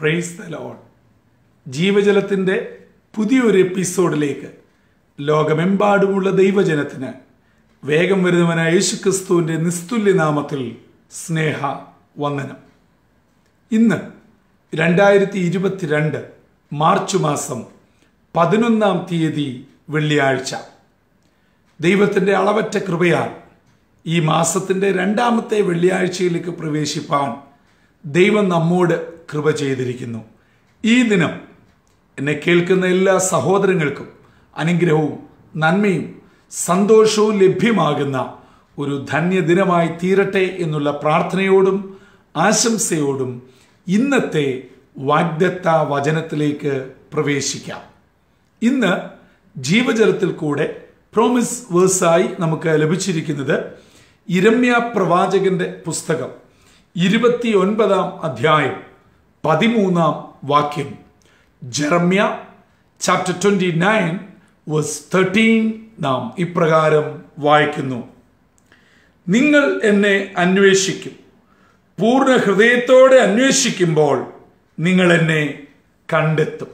praise the load ജീവജലത്തിൻ്റെ പുതിയൊരു എപ്പിസോഡിലേക്ക് ലോകമെമ്പാടുമുള്ള ദൈവജനത്തിന് വേഗം വരുന്നവനായ യേശുക്രിസ്തുവിൻ്റെ നിസ്തുല്യ നാമത്തിൽ സ്നേഹ വന്ദനം ഇന്ന് രണ്ടായിരത്തി ഇരുപത്തിരണ്ട് മാർച്ച് മാസം പതിനൊന്നാം തീയതി വെള്ളിയാഴ്ച ദൈവത്തിൻ്റെ അളവറ്റ കൃപയാൽ ഈ മാസത്തിൻ്റെ രണ്ടാമത്തെ വെള്ളിയാഴ്ചയിലേക്ക് പ്രവേശിപ്പാൻ ദൈവം നമ്മോട് കൃപ ചെയ്തിരിക്കുന്നു ഈ ദിനം എന്നെ കേൾക്കുന്ന എല്ലാ സഹോദരങ്ങൾക്കും അനുഗ്രഹവും നന്മയും സന്തോഷവും ലഭ്യമാകുന്ന ഒരു ധന്യദിനമായി തീരട്ടെ എന്നുള്ള പ്രാർത്ഥനയോടും ആശംസയോടും ഇന്നത്തെ വാഗ്ദത്ത വചനത്തിലേക്ക് പ്രവേശിക്കാം ഇന്ന് ജീവജലത്തിൽ കൂടെ പ്രോമിസ് വേഴ്സായി നമുക്ക് ലഭിച്ചിരിക്കുന്നത് ഇരമ്യ പ്രവാചകന്റെ പുസ്തകം ഇരുപത്തി ഒൻപതാം അധ്യായം പതിമൂന്നാം വാക്യം Jeremiah chapter twenty nine verse thirteen നാം ഇപ്രകാരം വായിക്കുന്നു നിങ്ങൾ എന്നെ അന്വേഷിക്കും പൂർണ്ണ ഹൃദയത്തോടെ അന്വേഷിക്കുമ്പോൾ നിങ്ങൾ എന്നെ കണ്ടെത്തും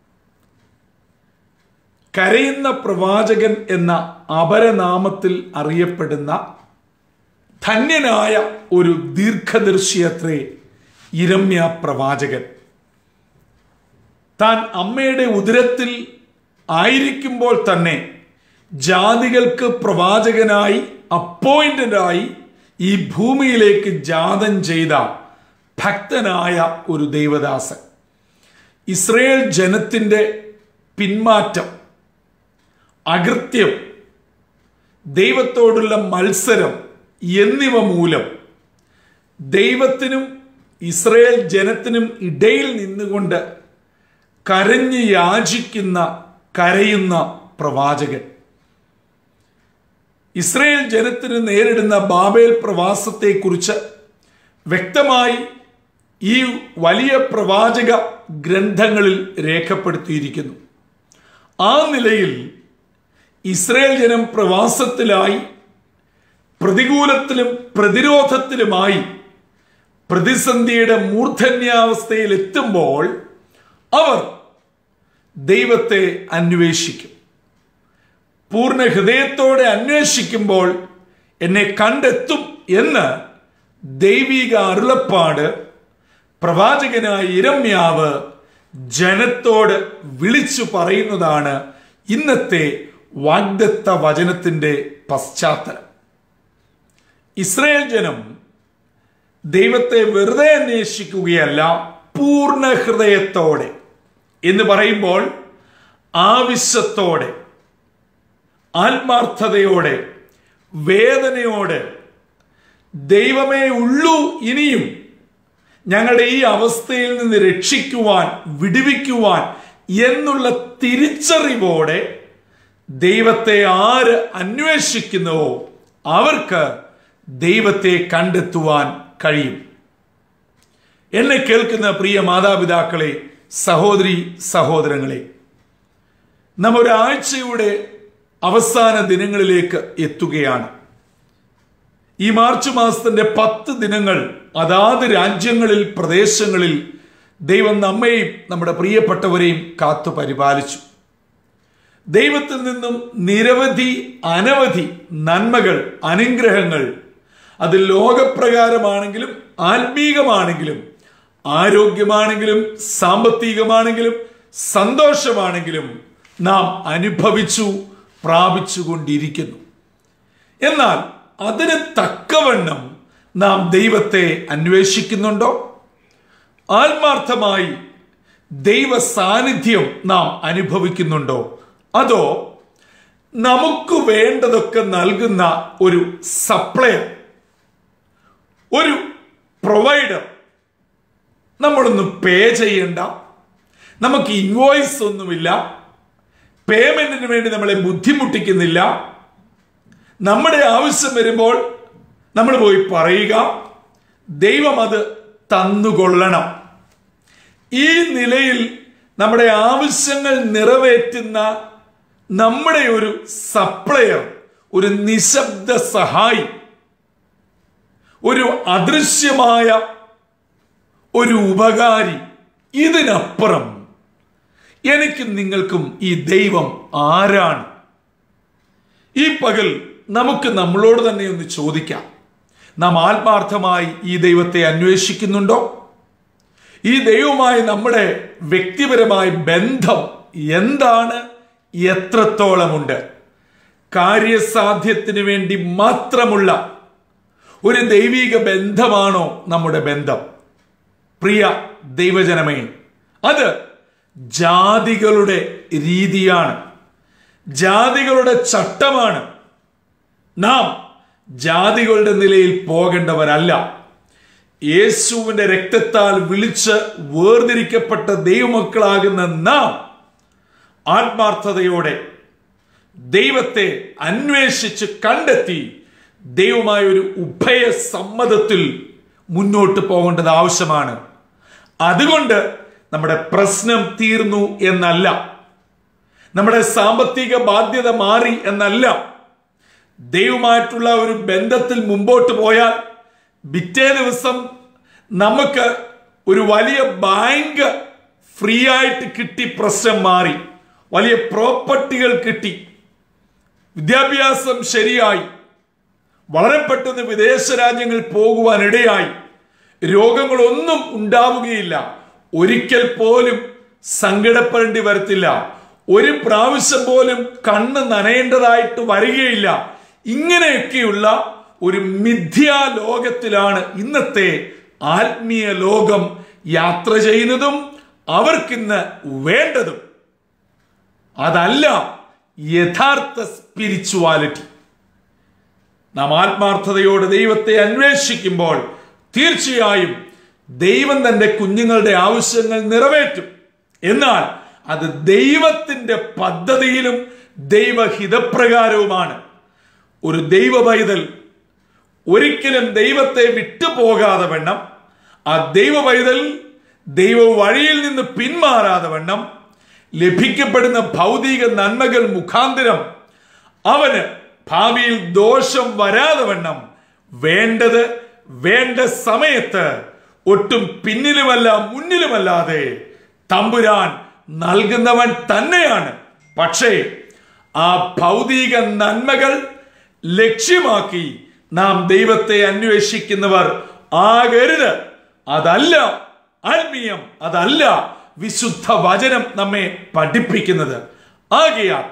കരയുന്ന പ്രവാചകൻ എന്ന അപരനാമത്തിൽ അറിയപ്പെടുന്ന ധന്യനായ ഒരു ദീർഘദർശിയത്രേ ഇരമ്യ പ്രവാചകൻ താൻ അമ്മയുടെ ഉദരത്തിൽ ആയിരിക്കുമ്പോൾ തന്നെ ജാതികൾക്ക് പ്രവാചകനായി അപ്പോയിന്റഡായി ഈ ഭൂമിയിലേക്ക് ജാതം ചെയ്ത ഭക്തനായ ഒരു ദൈവദാസൻ ഇസ്രയേൽ ജനത്തിന്റെ പിന്മാറ്റം അകൃത്യം ദൈവത്തോടുള്ള മത്സരം എന്നിവ മൂലം ദൈവത്തിനും ഇസ്രയേൽ ജനത്തിനും ഇടയിൽ നിന്നുകൊണ്ട് കരഞ്ഞ് യാചിക്കുന്ന കരയുന്ന പ്രവാചകൻ ഇസ്രയേൽ ജനത്തിന് നേരിടുന്ന ബാബേൽ പ്രവാസത്തെക്കുറിച്ച് വ്യക്തമായി ഈ വലിയ പ്രവാചക ഗ്രന്ഥങ്ങളിൽ രേഖപ്പെടുത്തിയിരിക്കുന്നു ആ നിലയിൽ ഇസ്രയേൽ ജനം പ്രവാസത്തിലായി പ്രതികൂലത്തിലും പ്രതിരോധത്തിലുമായി പ്രതിസന്ധിയുടെ മൂർധന്യാവസ്ഥയിൽ എത്തുമ്പോൾ അവർ ദൈവത്തെ അന്വേഷിക്കും പൂർണ്ണ ഹൃദയത്തോടെ അന്വേഷിക്കുമ്പോൾ എന്നെ കണ്ടെത്തും എന്ന് ദൈവിക അരുളപ്പാട് പ്രവാചകനായ ഇരമ്യാവ് ജനത്തോട് വിളിച്ചു പറയുന്നതാണ് ഇന്നത്തെ വാഗ്ദത്ത വചനത്തിന്റെ പശ്ചാത്തലം ഇസ്രയേൽ ജനം ദൈവത്തെ വെറുതെ അന്വേഷിക്കുകയല്ല പൂർണ്ണ ഹൃദയത്തോടെ എന്ന് പറയുമ്പോൾ ആവശ്യത്തോടെ ആത്മാർത്ഥതയോടെ വേദനയോടെ ദൈവമേ ഉള്ളൂ ഇനിയും ഞങ്ങളുടെ ഈ അവസ്ഥയിൽ നിന്ന് രക്ഷിക്കുവാൻ വിടുവിക്കുവാൻ എന്നുള്ള തിരിച്ചറിവോടെ ദൈവത്തെ ആര് അന്വേഷിക്കുന്നുവോ അവർക്ക് ദൈവത്തെ കണ്ടെത്തുവാൻ കഴിയും എന്നെ കേൾക്കുന്ന പ്രിയ മാതാപിതാക്കളെ സഹോദരി സഹോദരങ്ങളെ നാം ഒരാഴ്ചയുടെ അവസാന ദിനങ്ങളിലേക്ക് എത്തുകയാണ് ഈ മാർച്ച് മാസത്തിന്റെ പത്ത് ദിനങ്ങൾ അതാത് രാജ്യങ്ങളിൽ പ്രദേശങ്ങളിൽ ദൈവം നമ്മെയും നമ്മുടെ പ്രിയപ്പെട്ടവരെയും കാത്തു പരിപാലിച്ചു ദൈവത്തിൽ നിന്നും നിരവധി അനവധി നന്മകൾ അനുഗ്രഹങ്ങൾ അത് ലോകപ്രകാരമാണെങ്കിലും ആത്മീകമാണെങ്കിലും ആരോഗ്യമാണെങ്കിലും സാമ്പത്തികമാണെങ്കിലും സന്തോഷമാണെങ്കിലും നാം അനുഭവിച്ചു പ്രാപിച്ചുകൊണ്ടിരിക്കുന്നു എന്നാൽ അതിന് തക്കവണ്ണം നാം ദൈവത്തെ അന്വേഷിക്കുന്നുണ്ടോ ആത്മാർത്ഥമായി ദൈവ സാന്നിധ്യം നാം അനുഭവിക്കുന്നുണ്ടോ അതോ നമുക്ക് വേണ്ടതൊക്കെ നൽകുന്ന ഒരു സപ്ലയർ ഒരു പ്രൊവൈഡർ നമ്മളൊന്നും പേ ചെയ്യണ്ട നമുക്ക് ഇൻവോയ്സ് ഒന്നുമില്ല പേയ്മെന്റിന് വേണ്ടി നമ്മളെ ബുദ്ധിമുട്ടിക്കുന്നില്ല നമ്മുടെ ആവശ്യം വരുമ്പോൾ നമ്മൾ പോയി പറയുക ദൈവം അത് തന്നുകൊള്ളണം ഈ നിലയിൽ നമ്മുടെ ആവശ്യങ്ങൾ നിറവേറ്റുന്ന നമ്മുടെ ഒരു സപ്ലയർ ഒരു നിശബ്ദ സഹായി ഒരു അദൃശ്യമായ ഒരു ഉപകാരി ഇതിനപ്പുറം എനിക്കും നിങ്ങൾക്കും ഈ ദൈവം ആരാണ് ഈ പകൽ നമുക്ക് നമ്മളോട് തന്നെ ഒന്ന് ചോദിക്കാം നാം ആത്മാർത്ഥമായി ഈ ദൈവത്തെ അന്വേഷിക്കുന്നുണ്ടോ ഈ ദൈവവുമായി നമ്മുടെ വ്യക്തിപരമായ ബന്ധം എന്താണ് എത്രത്തോളമുണ്ട് കാര്യസാധ്യത്തിന് വേണ്ടി മാത്രമുള്ള ഒരു ദൈവിക ബന്ധമാണോ നമ്മുടെ ബന്ധം പ്രിയ ദൈവജനമേ അത് ജാതികളുടെ രീതിയാണ് ജാതികളുടെ ചട്ടമാണ് നാം ജാതികളുടെ നിലയിൽ പോകേണ്ടവരല്ല യേശുവിന്റെ രക്തത്താൽ വിളിച്ച് വേർതിരിക്കപ്പെട്ട ദൈവമക്കളാകുന്ന നാം ആത്മാർത്ഥതയോടെ ദൈവത്തെ അന്വേഷിച്ച് കണ്ടെത്തി ദൈവമായ ഒരു ഉഭയ സമ്മതത്തിൽ മുന്നോട്ട് പോകേണ്ടത് ആവശ്യമാണ് അതുകൊണ്ട് നമ്മുടെ പ്രശ്നം തീർന്നു എന്നല്ല നമ്മുടെ സാമ്പത്തിക ബാധ്യത മാറി എന്നല്ല ദൈവമായിട്ടുള്ള ഒരു ബന്ധത്തിൽ മുമ്പോട്ട് പോയാൽ പിറ്റേ ദിവസം നമുക്ക് ഒരു വലിയ ബാങ്ക് ഫ്രീ ആയിട്ട് കിട്ടി പ്രശ്നം മാറി വലിയ പ്രോപ്പർട്ടികൾ കിട്ടി വിദ്യാഭ്യാസം ശരിയായി വളരെ പെട്ടെന്ന് വിദേശ രാജ്യങ്ങളിൽ പോകുവാൻ ഇടയായി രോഗങ്ങളൊന്നും ഉണ്ടാവുകയില്ല ഒരിക്കൽ പോലും സങ്കടപ്പെടേണ്ടി വരത്തില്ല ഒരു പ്രാവശ്യം പോലും കണ്ണ് നനയേണ്ടതായിട്ട് വരികയില്ല ഇങ്ങനെയൊക്കെയുള്ള ഒരു മിഥ്യാ ലോകത്തിലാണ് ഇന്നത്തെ ആത്മീയ ലോകം യാത്ര ചെയ്യുന്നതും അവർക്കിന്ന് വേണ്ടതും അതല്ല യഥാർത്ഥ സ്പിരിച്വാലിറ്റി നാം ആത്മാർത്ഥതയോടെ ദൈവത്തെ അന്വേഷിക്കുമ്പോൾ തീർച്ചയായും ദൈവം തന്റെ കുഞ്ഞുങ്ങളുടെ ആവശ്യങ്ങൾ നിറവേറ്റും എന്നാൽ അത് ദൈവത്തിന്റെ പദ്ധതിയിലും ദൈവഹിതപ്രകാരവുമാണ് ഒരു ദൈവ പൈതൽ ഒരിക്കലും ദൈവത്തെ വിട്ടുപോകാതെ വണ്ണം ആ ദൈവ പൈതൽ ദൈവ വഴിയിൽ നിന്ന് പിന്മാറാതെ വണ്ണം ലഭിക്കപ്പെടുന്ന ഭൗതിക നന്മകൾ മുഖാന്തരം അവന് ഭാവിയിൽ ദോഷം വരാതെ വണ്ണം വേണ്ടത് വേണ്ട സമയത്ത് ഒട്ടും പിന്നിലുമല്ല മുന്നിലുമല്ലാതെ തമ്പുരാൻ നൽകുന്നവൻ തന്നെയാണ് പക്ഷേ ആ ഭൗതിക നന്മകൾ ലക്ഷ്യമാക്കി നാം ദൈവത്തെ അന്വേഷിക്കുന്നവർ ആകരുത് അതല്ല ആത്മീയം അതല്ല വിശുദ്ധ വചനം നമ്മെ പഠിപ്പിക്കുന്നത് ആകയാൽ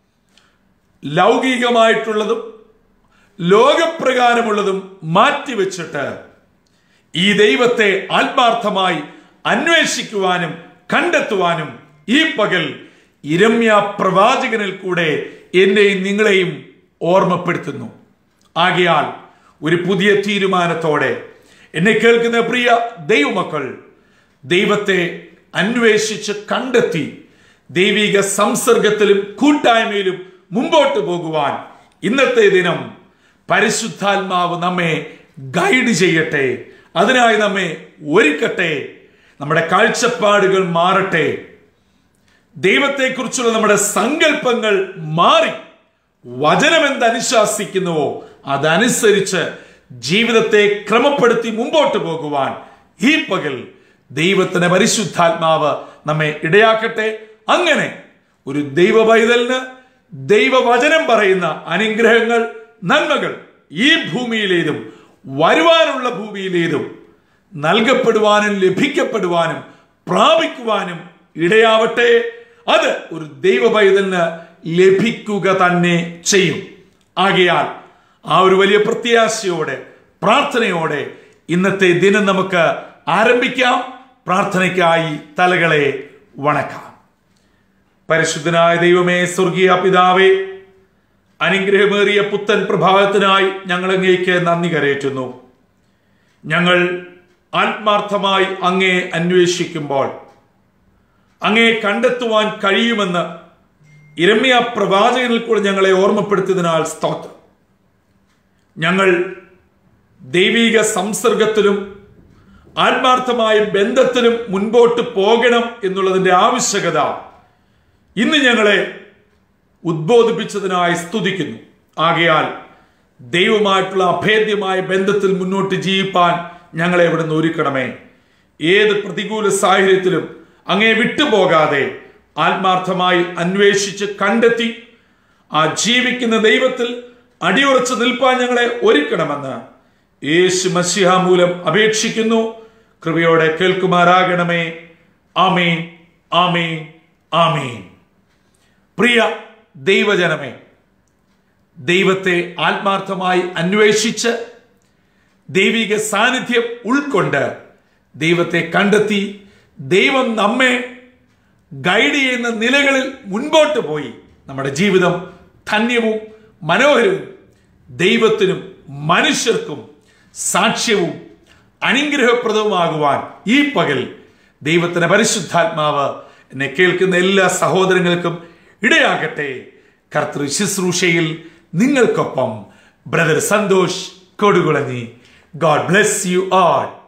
ലൗകികമായിട്ടുള്ളതും ലോകപ്രകാരമുള്ളതും മാറ്റിവെച്ചിട്ട് ഈ ദൈവത്തെ ആത്മാർത്ഥമായി അന്വേഷിക്കുവാനും കണ്ടെത്തുവാനും ഈ പകൽ ഇരമ്യ പ്രവാചകനിൽ കൂടെ എന്നെയും നിങ്ങളെയും ഓർമ്മപ്പെടുത്തുന്നു ആകയാൽ ഒരു പുതിയ തീരുമാനത്തോടെ എന്നെ കേൾക്കുന്ന പ്രിയ ദൈവമക്കൾ ദൈവത്തെ അന്വേഷിച്ച് കണ്ടെത്തി ദൈവിക സംസർഗത്തിലും കൂട്ടായ്മയിലും മുമ്പോട്ട് പോകുവാൻ ഇന്നത്തെ ദിനം പരിശുദ്ധാത്മാവ് നമ്മെ ഗൈഡ് ചെയ്യട്ടെ അതിനായി നമ്മെ ഒരുക്കട്ടെ നമ്മുടെ കാഴ്ചപ്പാടുകൾ മാറട്ടെ ദൈവത്തെക്കുറിച്ചുള്ള നമ്മുടെ സങ്കല്പങ്ങൾ മാറി വചനം എന്ത് അനുശാസിക്കുന്നുവോ അതനുസരിച്ച് ജീവിതത്തെ ക്രമപ്പെടുത്തി മുമ്പോട്ട് പോകുവാൻ ഈ പകൽ ദൈവത്തിന്റെ പരിശുദ്ധാത്മാവ് നമ്മെ ഇടയാക്കട്ടെ അങ്ങനെ ഒരു ദൈവ പൈതലിന് ദൈവവചനം പറയുന്ന അനുഗ്രഹങ്ങൾ നന്മകൾ ഈ ഭൂമിയിലേതും വരുവാനുള്ള ഭൂമിയിലേതും നൽകപ്പെടുവാനും ലഭിക്കപ്പെടുവാനും പ്രാപിക്കുവാനും ഇടയാവട്ടെ അത് ഒരു ദൈവ പൈതലിന് ലഭിക്കുക തന്നെ ചെയ്യും ആകയാൽ ആ ഒരു വലിയ പ്രത്യാശയോടെ പ്രാർത്ഥനയോടെ ഇന്നത്തെ ദിനം നമുക്ക് ആരംഭിക്കാം പ്രാർത്ഥനയ്ക്കായി തലകളെ വണക്കാം പരിശുദ്ധനായ ദൈവമേ സ്വർഗീയ പിതാവേ അനുഗ്രഹമേറിയ പുത്തൻ പ്രഭാതത്തിനായി ഞങ്ങൾ അങ്ങേക്ക് നന്ദി കരയറ്റുന്നു ഞങ്ങൾ ആത്മാർത്ഥമായി അങ്ങേ അന്വേഷിക്കുമ്പോൾ അങ്ങേ കണ്ടെത്തുവാൻ കഴിയുമെന്ന് ഇരമ്യ പ്രവാചകനിൽ കൂടെ ഞങ്ങളെ ഓർമ്മപ്പെടുത്തിയതിനാൽ സ്തോത്രം ഞങ്ങൾ ദൈവിക സംസർഗത്തിലും ആത്മാർത്ഥമായ ബന്ധത്തിലും മുൻപോട്ട് പോകണം എന്നുള്ളതിന്റെ ആവശ്യകത ഇന്ന് ഞങ്ങളെ ഉദ്ബോധിപ്പിച്ചതിനായി സ്തുതിക്കുന്നു ആകയാൽ ദൈവമായിട്ടുള്ള അഭേദ്യമായ ബന്ധത്തിൽ മുന്നോട്ട് ജീവിപ്പാൻ ഞങ്ങളെ ഇവിടെ നിന്ന് ഒരുക്കണമേ ഏത് പ്രതികൂല സാഹചര്യത്തിലും അങ്ങേ വിട്ടുപോകാതെ ആത്മാർത്ഥമായി അന്വേഷിച്ച് കണ്ടെത്തി ആ ജീവിക്കുന്ന ദൈവത്തിൽ അടിയുറച്ച് നിൽപ്പാൻ ഞങ്ങളെ ഒരുക്കണമെന്ന് യേശു മസിഹ മൂലം അപേക്ഷിക്കുന്നു കൃപയോടെ കേൾക്കുമാറാകണമേ ആമീൻ ആമീൻ ആമീൻ പ്രിയ ദൈവജനമേ ദൈവത്തെ ആത്മാർത്ഥമായി അന്വേഷിച്ച് ദൈവിക സാന്നിധ്യം ഉൾക്കൊണ്ട് ദൈവത്തെ കണ്ടെത്തി ദൈവം നമ്മെ ഗൈഡ് ചെയ്യുന്ന നിലകളിൽ മുൻപോട്ട് പോയി നമ്മുടെ ജീവിതം ധന്യവും മനോഹരവും ദൈവത്തിനും മനുഷ്യർക്കും സാക്ഷ്യവും അനുഗ്രഹപ്രദവുമാകുവാൻ ഈ പകൽ ദൈവത്തിന്റെ പരിശുദ്ധാത്മാവ് എന്നെ കേൾക്കുന്ന എല്ലാ സഹോദരങ്ങൾക്കും ഇടയാകട്ടെ കർത്തൃ ശുശ്രൂഷയിൽ നിങ്ങൾക്കൊപ്പം brother Santhosh Kodukulanji God bless you all